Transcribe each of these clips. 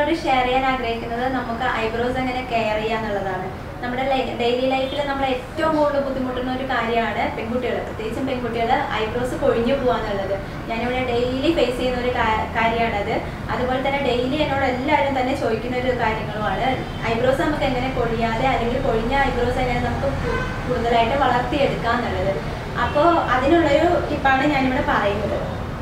നിങ്ങളോട് ഷെയർ ചെയ്യാൻ ആഗ്രഹിക്കുന്നത് നമുക്ക് ഐബ്രോസ് എങ്ങനെ കെയർ ചെയ്യാന്നുള്ളതാണ് നമ്മുടെ ഡെയിലി ലൈഫിൽ നമ്മൾ ഏറ്റവും കൂടുതൽ ബുദ്ധിമുട്ടുന്ന ഒരു കാര്യമാണ് പെൺകുട്ടികൾ പ്രത്യേകിച്ചും പെൺകുട്ടികൾ ഐബ്രോസ് കൊഴിഞ്ഞു പോകാന്നുള്ളത് ഞാനിവിടെ ഡെയിലി ഫേസ് ചെയ്യുന്ന ഒരു കാ- കാര്യമാണത് അതുപോലെ തന്നെ ഡെയിലി എന്നോട് എല്ലാവരും തന്നെ ചോദിക്കുന്ന ഒരു കാര്യങ്ങളുമാണ് ഐബ്രോസ് നമുക്ക് എങ്ങനെ കൊഴിയാതെ അല്ലെങ്കിൽ കൊഴിഞ്ഞ ഐബ്രോസ് എങ്ങനെ നമുക്ക് കു- കൂടുതലായിട്ട് വളർത്തിയെടുക്കാം എന്നുള്ളത് അപ്പോൾ അതിനുള്ളൊരു ടിപ്പാണ് ഞാനിവിടെ പറയുന്നത്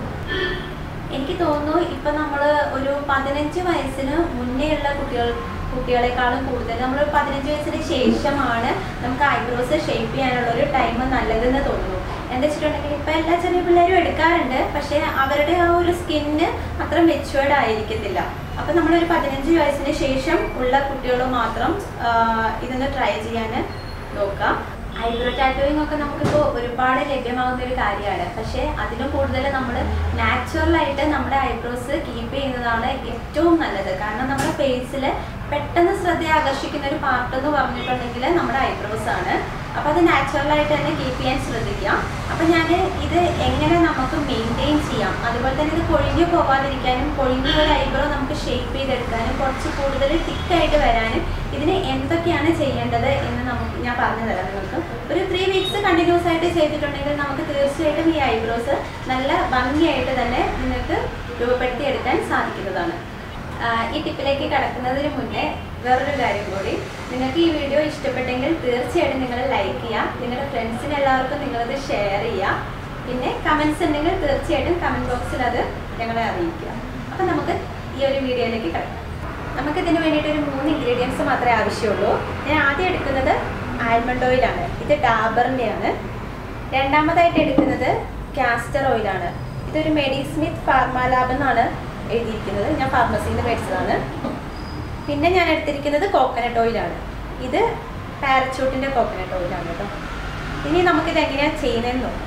എനിക്ക് തോന്നുന്നു ഇപ്പൊ നമ്മൾ ഒരു പതിനഞ്ച് വയസ്സിന് മുന്നേ ഉള്ള കുട്ടികൾ കുട്ടികളെക്കാളും കൂടുതൽ നമ്മൾ പതിനഞ്ച് വയസ്സിന് ശേഷമാണ് നമുക്ക് ഐബ്രോസ് ഷേപ്പ് ചെയ്യാനുള്ള ഒരു ടൈം നല്ലതെന്ന് തോന്നുന്നു എന്താ വെച്ചിട്ടുണ്ടെങ്കിൽ ഇപ്പൊ എല്ലാ ചെറിയ പിള്ളേരും എടുക്കാറുണ്ട് പക്ഷേ അവരുടെ ആ ഒരു സ്കിന്ന് അത്ര മെച്ചുവേർഡ് ആയിരിക്കത്തില്ല അപ്പൊ നമ്മളൊരു പതിനഞ്ച് വയസ്സിന് ശേഷം ഉള്ള കുട്ടികൾ മാത്രം ആ, ഇതൊന്ന് ട്രൈ ചെയ്യാൻ നോക്കാം ഐബ്രോ ടാറ്റോയിങ് ഒക്കെ നമുക്കിപ്പോൾ ഒരുപാട് ലഭ്യമാകുന്ന ഒരു കാര്യമാണ് പക്ഷേ അതിലും കൂടുതൽ നമ്മൾ നാച്ചുറലായിട്ട് നമ്മുടെ ഐബ്രോസ് കീപ്പ് ചെയ്യുന്നതാണ് ഏറ്റവും നല്ലത് കാരണം നമ്മുടെ ഫേസിൽ പെട്ടെന്ന് ശ്രദ്ധ ആകർഷിക്കുന്ന ഒരു പാർട്ട് എന്ന് പറഞ്ഞിട്ടുണ്ടെങ്കിൽ നമ്മുടെ ഐബ്രോസ് ആണ് അപ്പോൾ അത് നാച്ചുറലായിട്ട് തന്നെ കീപ്പ് ചെയ്യാൻ ശ്രദ്ധിക്കുക അപ്പോൾ ഞാൻ ഇത് എങ്ങനെ നമുക്ക് മെയിൻറ്റെയിൻ ചെയ്യാം അതുപോലെ തന്നെ ഇത് കൊഴിഞ്ഞു പോകാതിരിക്കാനും കൊഴിഞ്ഞ ഒരു ഐബ്രോ നമുക്ക് ഷേപ്പ് ചെയ്തെടുക്കാനും കുറച്ച് കൂടുതൽ തിക്കായിട്ട് വരാനും ഇതിന് എന്തൊക്കെയാണ് ചെയ്യേണ്ടത് എന്ന് നമുക്ക് ഞാൻ പറഞ്ഞു തരാം നിങ്ങൾക്ക് ഒരു ത്രീ വീക്സ് കണ്ടിന്യൂസ് ആയിട്ട് ചെയ്തിട്ടുണ്ടെങ്കിൽ നമുക്ക് തീർച്ചയായിട്ടും ഈ ഐബ്രോസ് നല്ല ഭംഗിയായിട്ട് തന്നെ നിങ്ങൾക്ക് രൂപപ്പെടുത്തിയെടുക്കാൻ സാധിക്കുന്നതാണ് ആഹ് ഈ ടിപ്പിലേക്ക് കടക്കുന്നതിന് മുന്നേ വേറൊരു കാര്യം കൂടി നിങ്ങൾക്ക് ഈ വീഡിയോ ഇഷ്ടപ്പെട്ടെങ്കിൽ തീർച്ചയായിട്ടും നിങ്ങൾ ലൈക്ക് ചെയ്യുക നിങ്ങളുടെ ഫ്രണ്ട്സിന് എല്ലാവർക്കും നിങ്ങളത് ഷെയർ ചെയ്യുക പിന്നെ കമൻസ് ഉണ്ടെങ്കിൽ തീർച്ചയായിട്ടും കമൻറ്റ് ബോക്സിൽ അത് ഞങ്ങളെ അറിയിക്കുക അപ്പം നമുക്ക് ഈ ഒരു വീഡിയോയിലേക്ക് കിടക്കാം നമുക്ക് ഇതിന് വേണ്ടിയിട്ട് ഒരു മൂന്ന് ഇൻഗ്രീഡിയൻസ് മാത്രമേ ആവശ്യമുള്ളൂ ഞാൻ ആദ്യം എടുക്കുന്നത് ആൽമണ്ട് ഓയിലാണ് ഇത് ഡാബറിൻ്റെയാണ് രണ്ടാമതായിട്ട് എടുക്കുന്നത് കാസ്റ്റർ ഓയിലാണ് ഇതൊരു മെഡിസ്മിത്ത് ഫാർമാലാബ് എന്നാണ് എഴുതിയിരിക്കുന്നത് ഞാൻ ഫാർമസിയിൽ നിന്ന് മേടിച്ചതാണ് പിന്നെ ഞാൻ എടുത്തിരിക്കുന്നത് കോക്കനട്ട് ഓയിലാണ് ഇത് പാരച്ചൂട്ടിൻ്റെ കോക്കനട്ട് ഓയിലാണ് കേട്ടോ ഇനി നമുക്കിത് എങ്ങനെയാണ് ചെയ്യുന്നതെന്ന് നോക്കാം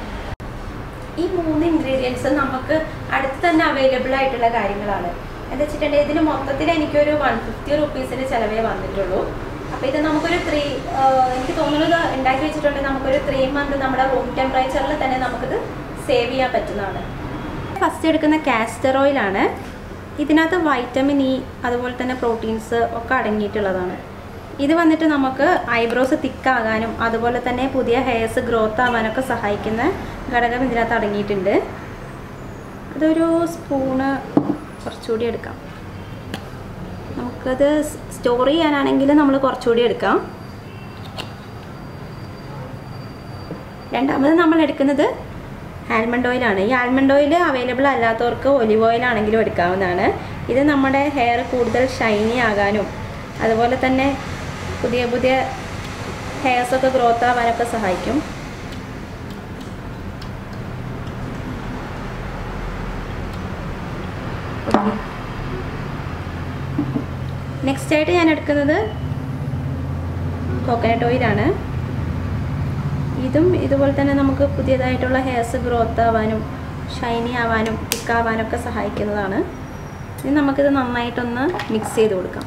ഈ മൂന്ന് ഇൻഗ്രീഡിയൻസ് നമുക്ക് അടുത്ത് തന്നെ അവൈലബിൾ ആയിട്ടുള്ള കാര്യങ്ങളാണ് എന്താ വെച്ചിട്ടുണ്ടെങ്കിൽ ഇതിന് മൊത്തത്തിൽ എനിക്കൊരു വൺ ഫിഫ്റ്റി റുപ്പീസിന് ചിലവേ വന്നിട്ടുള്ളൂ അപ്പോൾ ഇത് നമുക്കൊരു ത്രീ എനിക്ക് തോന്നുന്നത് ഉണ്ടാക്കി വെച്ചിട്ടുണ്ടെങ്കിൽ നമുക്കൊരു ത്രീ മന്ത് നമ്മുടെ റൂം ടെമ്പറേച്ചറിൽ തന്നെ നമുക്കിത് സേവ് ചെയ്യാൻ പറ്റുന്നതാണ് ഫസ്റ്റ് എടുക്കുന്ന കാസ്റ്റർ ഓയിലാണ് ഇതിനകത്ത് വൈറ്റമിൻ ഇ അതുപോലെ തന്നെ പ്രോട്ടീൻസ് ഒക്കെ അടങ്ങിയിട്ടുള്ളതാണ് ഇത് വന്നിട്ട് നമുക്ക് ഐബ്രോസ് തിക്കാകാനും അതുപോലെ തന്നെ പുതിയ ഹെയർസ് ഗ്രോത്ത് ആവാനൊക്കെ സഹായിക്കുന്ന ഘടകം ഇതിനകത്ത് അടങ്ങിയിട്ടുണ്ട് അതൊരു സ്പൂണ് കുറച്ചുകൂടി എടുക്കാം നമുക്കത് സ്റ്റോർ ചെയ്യാനാണെങ്കിൽ നമ്മൾ കുറച്ചുകൂടി എടുക്കാം രണ്ടാമത് നമ്മൾ എടുക്കുന്നത് ആൽമണ്ട് ഓയിലാണ് ഈ ആൽമണ്ട് ഓയിൽ അവൈലബിൾ അല്ലാത്തവർക്ക് ഒലിവ് ഓയിൽ ആണെങ്കിലും എടുക്കാവുന്നതാണ് ഇത് നമ്മുടെ ഹെയർ കൂടുതൽ ഷൈനി ആകാനും അതുപോലെ തന്നെ പുതിയ പുതിയ ഹെയർസൊക്കെ ഗ്രോത്ത് ആവാനൊക്കെ സഹായിക്കും നെക്സ്റ്റ് ആയിട്ട് ഞാൻ എടുക്കുന്നത് കോക്കനട്ട് ഓയിലാണ് ഇതും ഇതുപോലെ തന്നെ നമുക്ക് പുതിയതായിട്ടുള്ള ഹെയർസ് ഗ്രോത്ത് ആവാനും ഷൈനി ആവാനും തിക്കാവാനും ഒക്കെ സഹായിക്കുന്നതാണ് ഇനി നമുക്കിത് നന്നായിട്ടൊന്ന് മിക്സ് ചെയ്ത് കൊടുക്കാം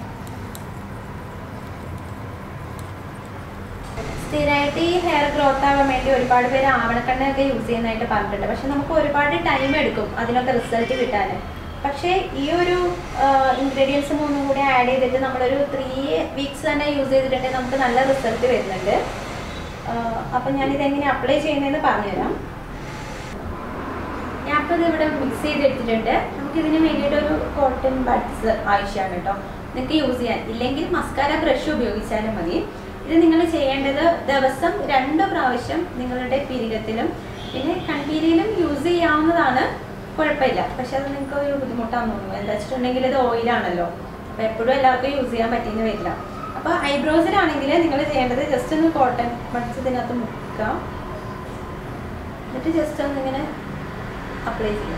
സ്ഥിരമായിട്ട് ഈ ഹെയർ ഗ്രോത്ത് ആവാൻ വേണ്ടി ഒരുപാട് പേര് ആവണക്കണ്ണൊക്കെ യൂസ് ചെയ്യുന്നതായിട്ട് പറഞ്ഞിട്ടുണ്ട് പക്ഷെ നമുക്ക് ഒരുപാട് ടൈം എടുക്കും അതിനൊക്കെ റിസൾട്ട് കിട്ടാൻ പക്ഷേ ഈ ഒരു ഇൻഗ്രീഡിയൻസ് മൂന്നും കൂടി ആഡ് ചെയ്തിട്ട് നമ്മളൊരു ത്രീ വീക്സ് തന്നെ യൂസ് ചെയ്തിട്ടുണ്ടെങ്കിൽ നമുക്ക് നല്ല റിസൾട്ട് വരുന്നുണ്ട് അപ്പം ഞാനിത് എങ്ങനെ അപ്ലൈ ചെയ്യുന്നതെന്ന് പറഞ്ഞുതരാം ഞാനിപ്പോൾ ഇത് ഇവിടെ മിക്സ് ചെയ്തെടുത്തിട്ടുണ്ട് നമുക്ക് ഇതിന് വേണ്ടിയിട്ട് ഒരു കോട്ടൺ ബഡ്സ് ആവശ്യമാണ് കേട്ടോ നിങ്ങൾക്ക് യൂസ് ചെയ്യാൻ ഇല്ലെങ്കിൽ മസ്കാര ബ്രഷ് ഉപയോഗിച്ചാലും മതി ഇത് നിങ്ങൾ ചെയ്യേണ്ടത് ദിവസം രണ്ട് പ്രാവശ്യം നിങ്ങളുടെ പിരികത്തിലും പിന്നെ കൺപീരിയിലും യൂസ് ചെയ്യാവുന്നതാണ് കുഴപ്പമില്ല പക്ഷെ അത് നിങ്ങൾക്ക് ഒരു ബുദ്ധിമുട്ടാന്ന് തോന്നുന്നു എന്താ വെച്ചിട്ടുണ്ടെങ്കിൽ ഇത് ഓയിലാണല്ലോ അപ്പോൾ എപ്പോഴും എല്ലാവർക്കും യൂസ് ചെയ്യാൻ പറ്റിയെന്ന് വരില്ല അപ്പോൾ ഐബ്രോസിലാണെങ്കിൽ നിങ്ങൾ ചെയ്യേണ്ടത് ജസ്റ്റ് ഒന്ന് കോട്ടൺ ബഡ്സ് ഇതിനകത്ത് മുക്കുക എന്നിട്ട് ജസ്റ്റ് ഒന്ന് ഇങ്ങനെ അപ്ലൈ ചെയ്യാം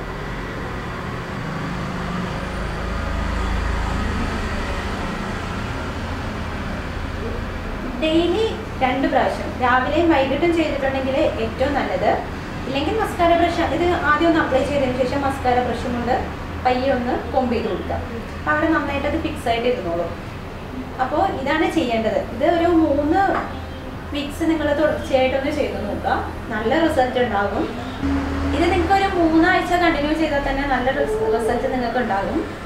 ഡെയിലി രണ്ട് പ്രാവശ്യം രാവിലെയും വൈകിട്ടും ചെയ്തിട്ടുണ്ടെങ്കിൽ ഏറ്റവും നല്ലത് ഇല്ലെങ്കിൽ മസ്കാര ബ്രഷ് ഇത് ആദ്യം ഒന്ന് അപ്ലൈ ചെയ്തതിന് ശേഷം മസ്കാര ബ്രഷും കൊണ്ട് പയ്യെ ഒന്ന് കൊമ്പ് ചെയ്ത് കൊടുക്കുക അപ്പോൾ അവിടെ നന്നായിട്ട് അത് ഫിക്സ് ആയിട്ട് ഇരുന്നോളൂ അപ്പോൾ ഇതാണ് ചെയ്യേണ്ടത് ഇത് ഒരു മൂന്ന് വീക്സ് നിങ്ങൾ തുടർച്ചയായിട്ടൊന്ന് ചെയ്ത് നോക്കുക നല്ല റിസൾട്ട് ഉണ്ടാകും ഇത് നിങ്ങൾക്ക് ഒരു മൂന്നാഴ്ച കണ്ടിന്യൂ ചെയ്താൽ തന്നെ നല്ല റിസൾട്ട് നിങ്ങൾക്ക് ഉണ്ടാകും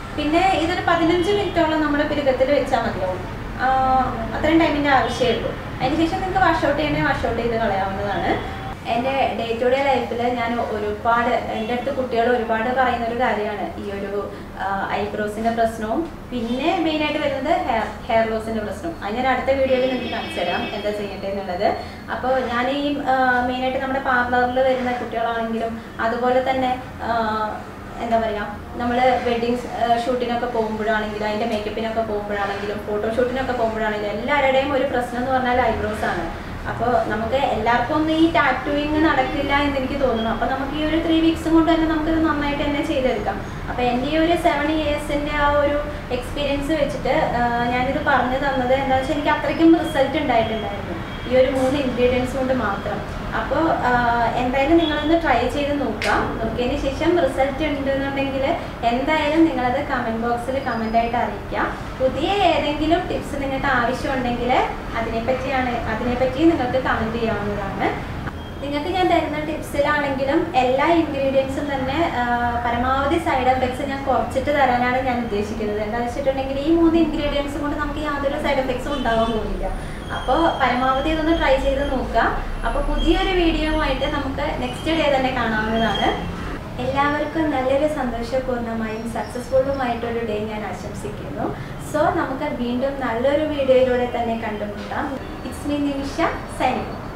പിന്നെ ഇതൊരു പതിനഞ്ച് മിനിറ്റോളം നമ്മുടെ പിരുക്കത്തിൽ വെച്ചാൽ മതിയാവും ആ, അത്രയും ടൈമിൻ്റെ ആവശ്യമേ ഉള്ളൂ അതിനുശേഷം നിങ്ങൾക്ക് വാഷ് ഔട്ട് ചെയ്യണേ വാഷ് ഔട്ട് ചെയ്ത് കളയാവുന്നതാണ് എൻ്റെ ഡേ ടു ഡേ ലൈഫിൽ ഞാൻ ഒരുപാട് എൻ്റെ അടുത്ത് കുട്ടികൾ ഒരുപാട് പറയുന്ന ഒരു കാര്യമാണ് ഈ ഒരു ഐബ്രോസിൻ്റെ പ്രശ്നവും പിന്നെ മെയിനായിട്ട് വരുന്നത് ഹെയർ ഹെയർ ലോസിൻ്റെ പ്രശ്നവും അത് ഞാൻ അടുത്ത വീഡിയോയിൽ നിങ്ങൾക്ക് കാണിച്ചു തരാം എന്താ ചെയ്യേണ്ടത് എന്നുള്ളത് അപ്പോൾ ഞാൻ ഈ മെയിനായിട്ട് നമ്മുടെ പാർലറിൽ വരുന്ന കുട്ടികളാണെങ്കിലും അതുപോലെ തന്നെ ആ, എന്താ പറയുക നമ്മൾ വെഡ്ഡിങ് ഷൂട്ടിനൊക്കെ പോകുമ്പോഴാണെങ്കിലും അതിൻ്റെ മേക്കപ്പിനൊക്കെ പോകുമ്പോഴാണെങ്കിലും ഫോട്ടോഷൂട്ടിനൊക്കെ പോകുമ്പോഴാണെങ്കിലും എല്ലാവരുടെയും ഒരു പ്രശ്നം എന്ന് പറഞ്ഞാൽ ഐബ്രോസ് ആണ് അപ്പോൾ നമുക്ക് എല്ലാവർക്കും ഒന്നും ഈ ടാറ്റൂയിങ് നടക്കില്ല എന്ന് എനിക്ക് തോന്നുന്നു അപ്പോൾ നമുക്ക് ഈ ഒരു ത്രീ വീക്സും കൊണ്ട് തന്നെ നമുക്കിത് നന്നായിട്ട് തന്നെ ചെയ്തെടുക്കാം അപ്പോൾ എൻ്റെ ഈ ഒരു സെവൻ ഇയേഴ്സിൻ്റെ ആ ഒരു എക്സ്പീരിയൻസ് വെച്ചിട്ട് ആ, ഞാനിത് പറഞ്ഞു തന്നത് എന്താ വെച്ചാൽ എനിക്ക് അത്രയ്ക്കും റിസൾട്ട് ഉണ്ടായിട്ടുണ്ടായിരുന്നു ഈ ഒരു മൂന്ന് ഇൻഗ്രീഡിയൻസ് കൊണ്ട് മാത്രം അപ്പോൾ എന്തായാലും നിങ്ങളൊന്ന് ട്രൈ ചെയ്ത് നോക്കാം നോക്കിയതിന് ശേഷം റിസൾട്ട് ഉണ്ടെന്നുണ്ടെങ്കിൽ എന്തായാലും നിങ്ങളത് കമൻറ്റ് ബോക്സിൽ കമൻ്റായിട്ട് അറിയിക്കാം പുതിയ ഏതെങ്കിലും ടിപ്സ് നിങ്ങൾക്ക് ആവശ്യമുണ്ടെങ്കിൽ അതിനെപ്പറ്റിയാണ് അതിനെപ്പറ്റി നിങ്ങൾക്ക് കമൻറ്റ് ചെയ്യാവുന്നതാണ് നിങ്ങൾക്ക് ഞാൻ തരുന്ന ടിപ്സിലാണെങ്കിലും എല്ലാ ഇൻഗ്രീഡിയൻസും തന്നെ ആ, പരമാവധി സൈഡ് എഫക്ട്സ് ഞാൻ കുറച്ചിട്ട് തരാനാണ് ഞാൻ ഉദ്ദേശിക്കുന്നത് എന്താണെന്ന് വെച്ചിട്ടുണ്ടെങ്കിൽ ഈ മൂന്ന് ഇൻഗ്രീഡിയൻസ് കൊണ്ട് നമുക്ക് യാതൊരു സൈഡ് എഫക്ട്സും ഉണ്ടാവാൻ പോകുന്നില്ല അപ്പോൾ പരമാവധി ഇതൊന്ന് ട്രൈ ചെയ്ത് നോക്കുക അപ്പോൾ പുതിയൊരു വീഡിയോയുമായിട്ട് നമുക്ക് നെക്സ്റ്റ് ഡേ തന്നെ കാണാവുന്നതാണ് എല്ലാവർക്കും നല്ലൊരു സന്തോഷപൂർണ്ണമായും സക്സസ്ഫുള്ളുമായിട്ടൊരു ഡേ ഞാൻ ആശംസിക്കുന്നു സോ നമുക്ക് വീണ്ടും നല്ലൊരു വീഡിയോയിലൂടെ തന്നെ കണ്ടുമുട്ടാം ഇറ്റ്സ് മീ നിമിഷ സൈനിങ്